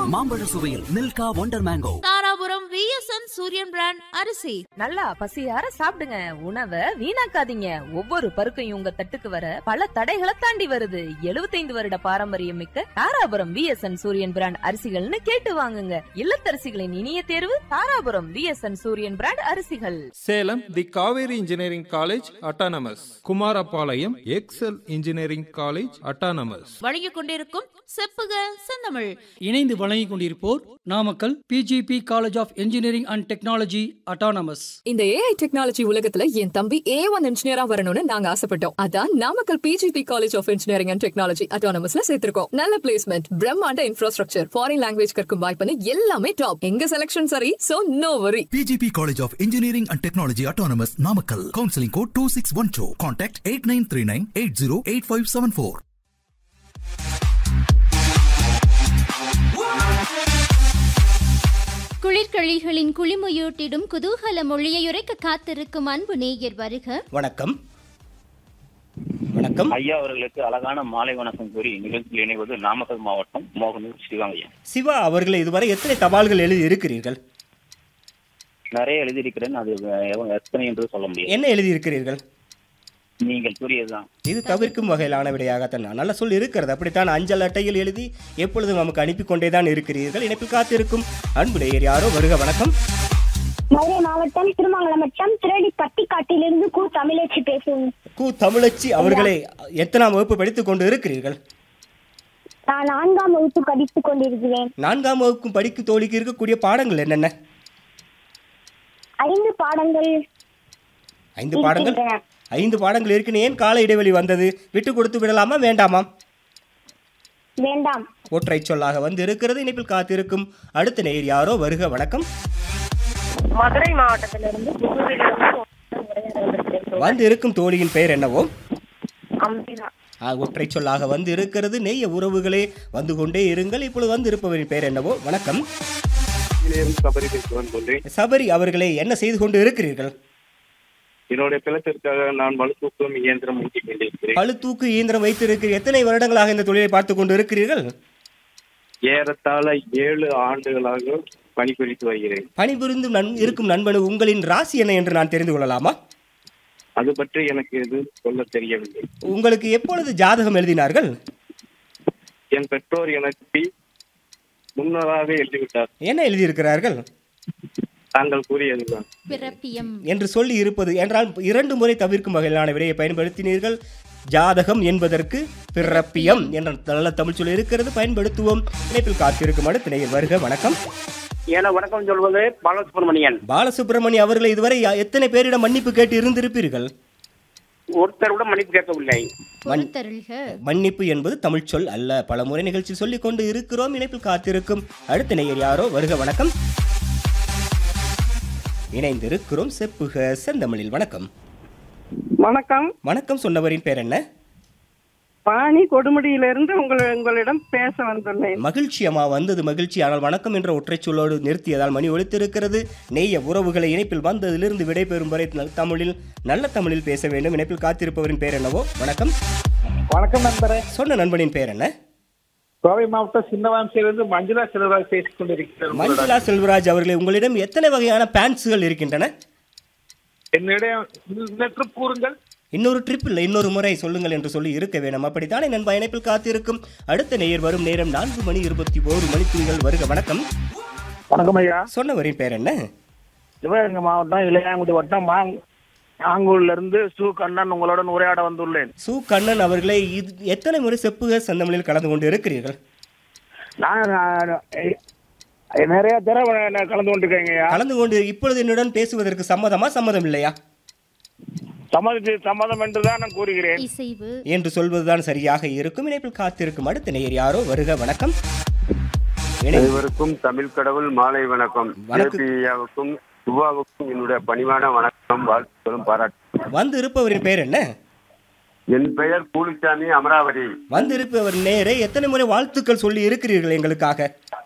மாம்பழ சுவையில் மில்கா wonder mango Dharapuram VSN Suriyan brand அரிசி நல்லா பசியார சாப்பிடுங்க உணவை வீணாக்காதீங்க ஒவ்வொரு பருக்கையும் உங்க தட்டுக்கு வர பல தடைகளை தாண்டி வருது 75 வருட பாரம்பரியம் மிக்க தாராபுரம் விஎஸ்என் சூரியன் பிராண்ட் அரிசிகள்னு கேட்டு வாங்குங்க இல்லத்தரசிகளின் இனிய தேர்வு தாராபுரம் விஎஸ்என் சூரியன் பிராண்ட் அரிசிகள் Salem the Kaveri engineering college autonomous Kumarapalayam Excel engineering college autonomous வழங்கிக் கொண்டிருக்கும் செப்புக செந்தமிழ் இணைந்து வழங்கிக் கொண்டிருப்போர் Namakkal PGP college of engineering and technology autonomous இந்த ஏஐ டெக்னாலஜி உலகத்துல என் தம்பி ஏ ஒன் இன்ஜினியரா வரணும்னு நாங்க ஆசைப்பட்டோம் அதான் Namakkal PGP college of engineering and technology அட்டானமஸ்ல சேர்த்திருக்கோம் நல்ல பிளேஸ்மெண்ட் பிரம்மாண்ட இன்ஃப்ராஸ்ட்ரக்சர் ஃபாரின் லாங்குவேஜ் கற்கும் வாய்ப்புன்னு எல்லாமே டாப் எங்க செலக்ஷன் சரி so no worry PGP College of Engineering and Technology Autonomous Namakkal. Counseling code 2612. Contact 8939 808574. குளிர்கழிகளின் குளிமுயூட்டிடும் குதூகல மொழியையுரைக்க காத்திருக்கும் அன்பு நேயர் வருக வணக்கம் வணக்கம் ஐயா அவர்களுக்கு அழகான மாலை வணக்கம் கூறி நிகழ்ச்சியில் இணைவது நாமக்கல் மாவட்டம் மோகனூர் சிவகங்கையா சிவா அவர்களை இதுவரை எத்தனை தபால்கள் எழுதி இருக்கிறீர்கள் நிறைய எழுதியிருக்கிறேன் அது எவ- எத்தனை என்று சொல்ல முடியாது என்ன எழுதி இருக்கிறீர்கள் நீங்கள் கூறியதுதான் இது தவிர்க்கும் வகையிலான விடையாகத்தான் நான் நல்ல சொல் இருக்கிறது அப்படித்தான் அஞ்சல் அட்டையில் எழுதி எப்பொழுதும் நமக்கு அனுப்பி கொண்டே தான் இருக்கிறீர்கள் இணைப்பில் காத்திருக்கும் அன்பு நேயர் யாரோ வருக வணக்கம் மதுரை மாவட்டம் திருமங்கலம் வட்டம் திரடி பட்டிக்காட்டிலிருந்து கு தமிழச்சி பேசுவேன் கு தமிழச்சி அவர்களை எத்தனாம் வகுப்பு படித்துக் கொண்டு இருக்கிறீர்கள் நான் நான்காம் வகுப்பு படித்துக் கொண்டிருக்கிறேன் நான்காம் வகுப்பு படிக்கும் தோழிக்கு இருக்கக்கூடிய பாடங்கள் என்னென்ன ஐந்து பாடங்கள் ஐந்து பாடங்கள் இருக்கின்றன. ஐந்து பாடங்கள் இருக்குன்னு ஏன் கால இடைவெளி வந்தது விட்டு கொடுத்து விடலாமா வேண்டாமா வேண்டாம் ஒற்றை சொல்லாக வந்து இருக்கிறது இணைப்பில் காத்திருக்கும் அடுத்த நேயர் யாரோ வருக வணக்கம் மதுரை மாவட்டத்திலிருந்து வந்து இருக்கும் தோழியின் பெயர் என்னவோ அம்பிகா ஆ, ஒற்றை சொல்லாக வந்து இருக்கிறது நெய்ய உறவுகளே வந்து கொண்டே இருங்கள் இப்பொழுது வந்து இருப்பவரின் பெயர் என்னவோ வணக்கம் சபரி பேசுவன் சொல்றேன் சபரி அவர்களே என்ன செய்து கொண்டு இருக்கிறீர்கள் என்னுடைய பிளத்திற்காக நான் மலுத்தூக்கம் இயந்திரம் ஊட்டிக் கொண்டிருக்கிறேன் பழுத்தூக்கு இயந்திரம் வைத்திருக்கிறீர்கள் எத்தனை வருடங்களாக இந்த தொழிலை பார்த்து கொண்டு இருக்கிறீர்கள் ஏறத்தாழ ஏழு ஆண்டுகளாக பணிபுரித்து வருகிறேன் பணிபுரிந்து நன் இருக்கும் நண்பனு உங்களின் ராசி என்ன என்று நான் தெரிந்து கொள்ளலாமா அது பற்றி எனக்கு எதுவும் சொல்ல தெரியவில்லை உங்களுக்கு எப்பொழுது ஜாதகம் எழுதினார்கள் என் பெற்றோர் எனக்கு முன்னதாக எழுதிவிட்டார் என்ன எழுதியிருக்கிறார்கள் தாங்கள் கூறியதுதான் பிறப்பியம் என்று சொல்லி இருப்பது என்றால் இரண்டு முறை தவிர்க்கும் வகையிலான விடையை பயன்படுத்தினீர்கள் ஜாதகம் என்பதற்கு பிறப்பியம் என்ற நல்ல தமிழ் சொல் இருக்கிறது பயன்படுத்துவோம் இணைப்பில் காத்திருக்கும் அடுத்த நேயர் வருக வணக்கம் என வணக்கம் சொல்வது பாலசுப்ரமணியன் பாலசுப்ரமணி அவர்களை இதுவரை யா- எத்தனை பேரிடம் மன்னிப்பு கேட்டு இருந்திருப்பீர்கள் ஒருத்தர் கூட மன்னிப்பு கேட்கவில்லை பொறுத்தருள்க மன்னிப்பு என்பது தமிழ் சொல் அல்ல பல முறை நிகழ்ச்சி சொல்லிக் கொண்டு இருக்கிறோம் இணைப்பில் காத்திருக்கும் அடுத்த நேயர் யாரோ வருக வணக்கம் இணைந்திருக்கிறோம் செப்புக செந்தமிழில் வணக்கம் வணக்கம் வணக்கம் சொன்னவரின் பேர் என்ன பாணி கொடுமுடியிலிருந்து உங்கள் உங்களிடம் பேச வந்துள்ளேன் மகிழ்ச்சி அம்மா வந்தது மகிழ்ச்சி ஆனால் வணக்கம் என்ற ஒற்றைச் சொல்லோடு நிறுத்தியதால் மணி ஒலித்திருக்கிறது நெய்ய உறவுகளை இணைப்பில் வந்ததிலிருந்து விடைபெறும் வரை நல் தமிழில் நல்ல தமிழில் பேச வேண்டும் இணைப்பில் காத்திருப்பவரின் பேர் என்னவோ வணக்கம் வணக்கம் நண்பரே சொன்ன நண்பனின் பேர் என்ன கோவை மாவட்டம் சின்னவாம்சியிலிருந்து மஞ்சுளா செல்வராஜ் பேசிக் கொண்டிருக்கிறேன் மஞ்சுளா செல்வராஜ் அவர்களே உங்களிடம் எத்தனை வகையான பேண்ட்ஸ்கள் இருக்கின்றன என்னிடம் இன்னற்று கூறுங்கள் இன்னொரு ட்ரிப் இல்லை இன்னொரு முறை சொல்லுங்கள் என்று சொல்லி இருக்க வேணும் அப்படித்தானே நண்பா இணைப்பில் காத்திருக்கும் அடுத்த நேயர் வரும் நேரம் நான்கு மணி இருபத்தி ஓரு மணித்துளிகள் வருக வணக்கம் வணக்கம் ஐயா சொன்னவரின் பேர் என்ன சிவகங்கை மாவட்டம் இளையாங்குடி வட்டம் மாங் ஆங்கூர்ல இருந்து சு கண்ணன் உங்களுடன் உரையாட வந்துள்ளேன் சு கண்ணன் அவர்களை இது எத்தனை முறை செப்புக சந்தமிழில் கலந்து கொண்டு இருக்கிறீர்கள் நான் நான், எ- நிறைய தடவை நான் கலந்து கொண்டிருக்கேங்க ஐயா கலந்து கொண்டு இப்பொழுது என்னுடன் பேசுவதற்கு சம்மதமா சம்மதம் இல்லையா சம்மதித்து சம்மதம் என்றுதான் நான் கூறுகிறேன் இசைவு என்று சொல்வதுதான் சரியாக இருக்கும் இணைப்பில் காத்திருக்கும் அடுத்த நேயர் யாரோ வருக வணக்கம் இணை- அனைவருக்கும் தமிழ் கடவுள் மாலை வணக்கம் வணக்கம். ஜேபியாவுக்கும் சுபாவுக்கும் என்னுடைய பணிவான வணக்கம் வாழ்த்துக்களும் பாராட்டு வந்து இருப்பவரின் பெயர் என்ன என் பெயர் கூலிசாமி அமராவதி வந்து இருப்பவர் நேரே எத்தனை முறை வாழ்த்துக்கள் சொல்லி இருக்கிறீர்கள் எங்களுக்காக